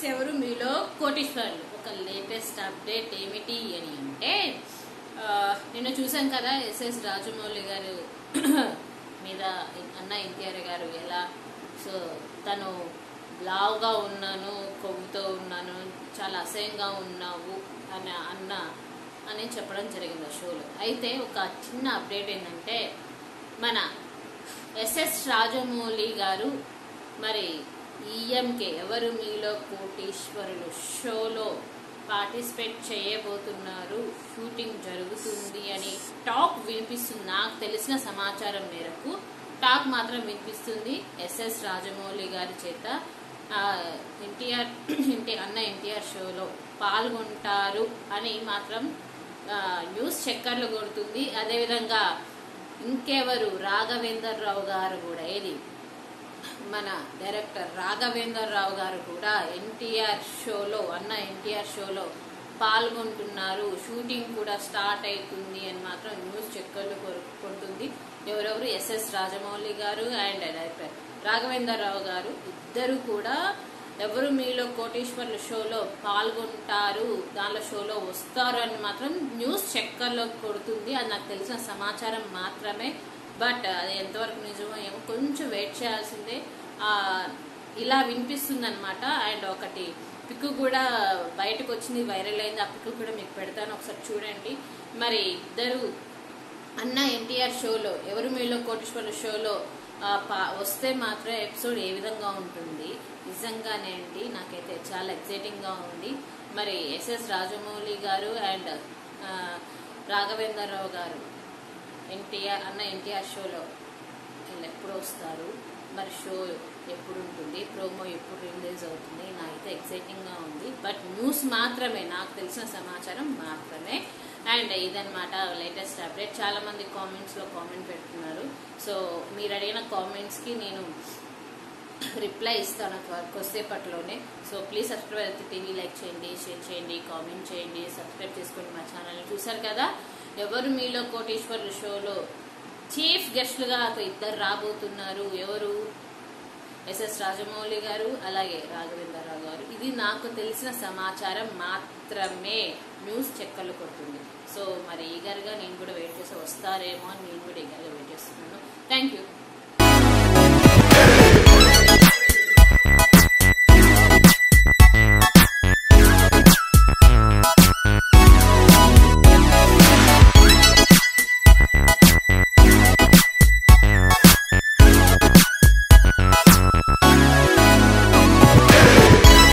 ఎవరు మీలో కోటీశ్వరులు ఒక లేటెస్ట్ అప్డేట్ ఏమిటి అని అంటే ఆ, నిన్న చూసాం కదా ఎస్ఎస్ రాజమౌళి గారు మీద అన్న ఎన్టీఆర్ గారు ఎలా సో తను లావుగా ఉన్నాను కొవ్వుతో ఉన్నాను చాలా అసహ్యంగా ఉన్నావు అని అన్న అని చెప్పడం జరిగింది ఆ షోలో అయితే ఒక చిన్న అప్డేట్ ఏంటంటే మన ఎస్ఎస్ రాజమౌళి గారు మరి ఈఎంకే ఎవరు మీలో కోటీశ్వరులు షోలో పార్టిసిపేట్ చేయబోతున్నారు షూటింగ్ జరుగుతుంది అని టాక్ వినిపిస్తుంది నాకు తెలిసిన సమాచారం మేరకు టాక్ మాత్రం వినిపిస్తుంది ఎస్ఎస్ రాజమౌళి గారి చేత ఎన్టీఆర్ ఇంటి అన్న ఎన్టీఆర్ షోలో పాల్గొంటారు అని మాత్రం ఆ, న్యూస్ చక్కర్లు కొడుతుంది అదేవిధంగా ఇంకెవరు రాఘవేందర్ రావు గారు కూడా ఏది మన డైరెక్టర్ రాఘవేందర్ రావు గారు కూడా ఎన్టీఆర్ షోలో అన్న ఎన్టీఆర్ షోలో పాల్గొంటున్నారు షూటింగ్ కూడా స్టార్ట్ అవుతుంది అని మాత్రం న్యూస్ చెక్కర్లు కొరు- కొడుతుంది ఎవరెవరు ఎస్ఎస్ రాజమౌళి గారు అండ్ డైరెక్టర్ రాఘవేందర్ రావు గారు ఇద్దరు కూడా ఎవరు మీలో కోటేశ్వర్ల షోలో పాల్గొంటారు దానిలో షోలో వస్తారు అని మాత్రం న్యూస్ చెక్కర్లో కొడుతుంది అది నాకు తెలిసిన సమాచారం మాత్రమే బట్ అది ఎంతవరకు నిజమో ఏమో కొంచెం వెయిట్ చేయాల్సిందే ఆ, ఇలా వినిపిస్తుంది అనమాట అండ్ ఒకటి పిక్ కూడా బయటకు వచ్చింది వైరల్ అయింది ఆ పిక్ కూడా మీకు పెడతాను ఒకసారి చూడండి మరి ఇద్దరు అన్న ఎన్టీఆర్ షోలో ఎవరు మీలో కోటేశ్వర షోలో ఆ, పా- వస్తే మాత్రం ఎపిసోడ్ ఏ విధంగా ఉంటుంది నిజంగానే అండి నాకైతే చాలా ఎక్సైటింగ్ గా ఉంది మరి ఎస్ఎస్ రాజమౌళి గారు అండ్ రాఘవేంద్రరావు గారు ఎన్టీఆర్ అన్న ఎన్టీఆర్ షోలో వీళ్ళు ఎప్పుడు వస్తారు మరి షో ఎప్పుడు ఉంటుంది ప్రోమో ఎప్పుడు రిలీజ్ అవుతుంది నాకైతే ఎక్సైటింగ్ గా ఉంది బట్ న్యూస్ మాత్రమే నాకు తెలిసిన సమాచారం మాత్రమే అండ్ ఇదన్నమాట లేటెస్ట్ అప్డేట్ చాలా మంది కామెంట్స్ లో కామెంట్ పెడుతున్నారు సో మీరు అడిగిన కామెంట్స్ కి నేను రిప్లై ఇస్తాను కొద్దిసేపట్లోనే సో ప్లీజ్ సబ్స్క్రైబ్ అయితే టీవీ లైక్ చేయండి షేర్ చేయండి కామెంట్ చేయండి సబ్స్క్రైబ్ చేసుకోండి మా ఛానల్ చూసారు కదా ఎవరు మీలో కోటేశ్వర్లు షోలో చీఫ్ గెస్ట్లుగా ఇద్దరు రాబోతున్నారు ఎవరు ఎస్ఎస్ రాజమౌళి గారు అలాగే రాఘవేంద్రరావు గారు ఇది నాకు తెలిసిన సమాచారం మాత్రమే న్యూస్ చెక్కలు కొడుతుంది సో మరి ఈగర్గా నేను కూడా వెయిట్ చేసి వస్తారేమో అని నేను కూడా ఈగర్గా వెయిట్ చేస్తున్నాను థ్యాంక్ యూ